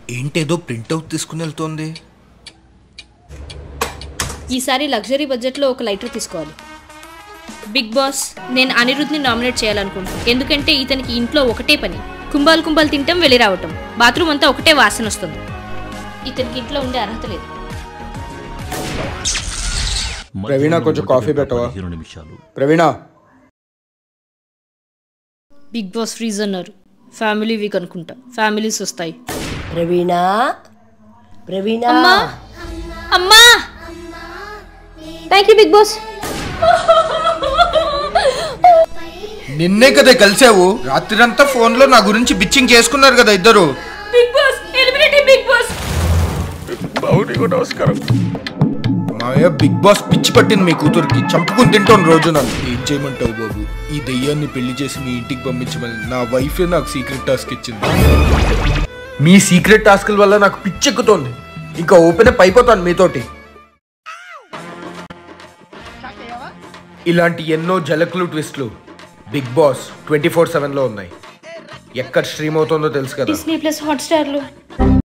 ఏంటేదో printout తీసుకుని వెళ్తోంది ఈసారి లగ్జరీ బడ్జెట్లో ఒక లైటర్ తీసుకోవాలి బిగ్ బాస్ నేను అనిరుద్ని నామినేట్ చేయాలనుకుంటున్నాను ఎందుకంటే ఇతనికి ఇంట్లో ఒకటే పని కుంభాలు కుంభాలు తింటాం వెళ్ళి రావటం బాత్రూమ్ అంతా ఒకటే వాసన వస్తుంది ఇతనికి ఇంట్లో ఉండే అర్హత లేదు ప్రవీణ, కొంచెం కాఫీ పెట్టవా? పదిహేను నిమిషాలు ప్రవీణ బిగ్ బాస్ ఫ్రీజ్ అన్నారు ఫ్యామిలీ వీక్ అనుకుంటా ఫ్యామిలీస్ వస్తాయి ప్రవీణ ప్రవీణ అమ్మా అమ్మా థ్యాంక్ యూ బిగ్ బాస్ నిన్నే కదా కలిసావు రాత్రంతా ఫోన్లో నా గురించి బిచ్చింగ్ చేసుకున్నారు కదా ఇద్దరు Bigg Boss eliminative Bigg Boss మాయ బిగ్ బాస్ పిచ్చి పట్టింది మీ కూతురికి చంపుకుని తింటాను రోజు నన్ను ఏం చేయమంటావు బాబు ఈ దెయ్యాన్ని పెళ్లి చేసి మీ ఇంటికి పంపించమని నా వైఫే నాకు సీక్రెట్ టాస్క్ ఇచ్చింది మీ సీక్రెట్ టాస్క్ల వల్ల నాకు పిచ్చెక్కుతోంది ఇంకా ఓపెన్ అప్ అయిపోతాను మీతోటి ఇలాంటి ఎన్నో జలకులు ట్విస్ట్లు బిగ్ బాస్ ట్వంటీ ఫోర్ సెవెన్లో ఉన్నాయి ఎక్కడ స్ట్రీమ్ అవుతుందో తెలుసు కదా డిస్నీ ప్లస్ హాట్స్టార్లో